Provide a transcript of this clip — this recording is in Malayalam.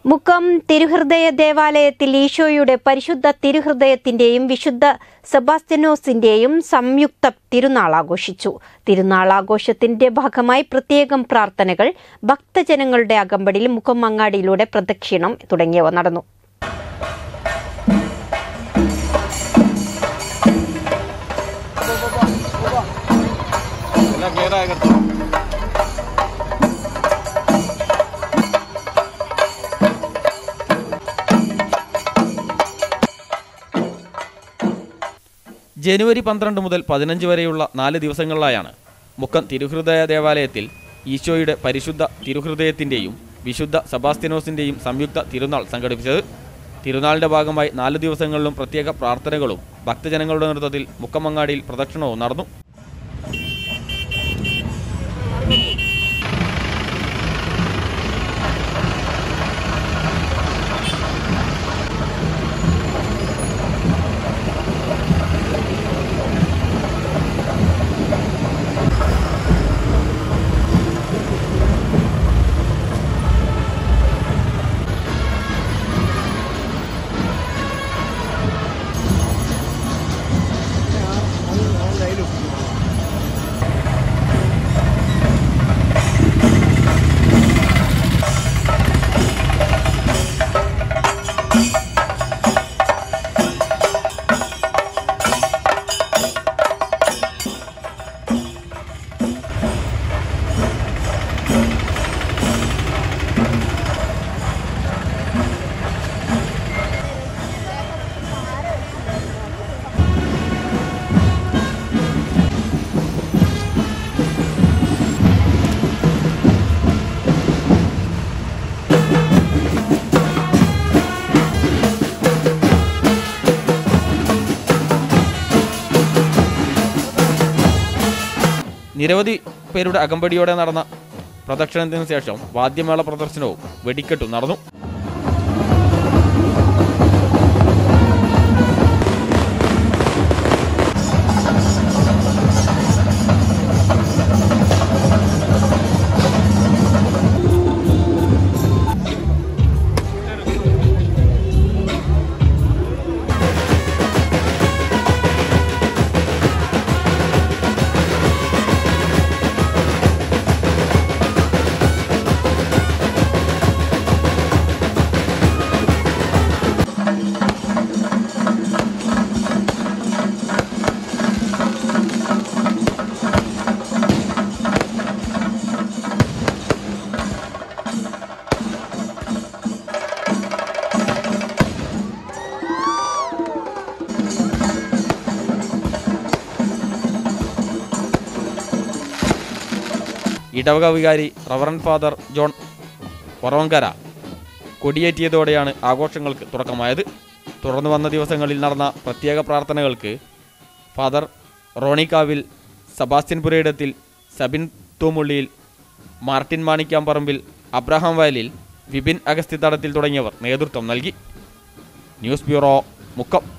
മുക്കം തിരുഹൃദയ ദേവാലയത്തിൽ ഈശോയുടെ പരിശുദ്ധ തിരുഹൃദയത്തിന്റെയും വിശുദ്ധ സെബാസ്റ്റ്യനോസിന്റെയും സംയുക്ത തിരുനാൾ ആഘോഷിച്ചു തിരുനാൾ ആഘോഷത്തിന്റെ ഭാഗമായി പ്രത്യേകം പ്രാർത്ഥനകൾ ഭക്തജനങ്ങളുടെ അകമ്പടിയിൽ മുക്കം മങ്ങാടിയിലൂടെ പ്രദക്ഷിണം തുടങ്ങിയവ നടന്നു എല്ലാം ക്ലിയർ ആയി കിടത്തു ജനുവരി പന്ത്രണ്ട് മുതൽ പതിനഞ്ച് വരെയുള്ള നാല് ദിവസങ്ങളിലായാണ് മുക്കം തിരുഹൃദയ ദേവാലയത്തിൽ ഈശോയുടെ പരിശുദ്ധ തിരുഹൃദയത്തിൻ്റെയും വിശുദ്ധ സബാസ്ത്യനോസിൻ്റെയും സംയുക്ത തിരുനാൾ സംഘടിപ്പിച്ചത് തിരുനാളിൻ്റെ ഭാഗമായി നാല് ദിവസങ്ങളിലും പ്രത്യേക പ്രാർത്ഥനകളും ഭക്തജനങ്ങളുടെ നേതൃത്വത്തിൽ മുക്കമങ്ങാടിയിൽ പ്രദക്ഷിണവും നടന്നു നിരവധി പേരുടെ അകമ്പടിയോടെ നടന്ന പ്രദക്ഷിണത്തിന് ശേഷം വാദ്യമേള പ്രദർശനവും വെടിക്കെട്ടും നടന്നു ഇടവക വികാരി റവറൻ ഫാദർ ജോൺ വറവങ്കര കൊടിയേറ്റിയതോടെയാണ് ആഘോഷങ്ങൾക്ക് തുടക്കമായത് തുടർന്ന് വന്ന ദിവസങ്ങളിൽ നടന്ന പ്രത്യേക പ്രാർത്ഥനകൾക്ക് ഫാദർ റോണിക്കാവിൽ സബാസ്റ്റ്യൻ പുരയിടത്തിൽ സബിൻ തൂമുള്ളിയിൽ മാർട്ടിൻ മാണിക്കാമ്പറമ്പിൽ അബ്രഹാം വയലിൽ വിപിൻ അഗസ്തി തടത്തിൽ തുടങ്ങിയവർ നേതൃത്വം നൽകി ന്യൂസ് ബ്യൂറോ മുക്കം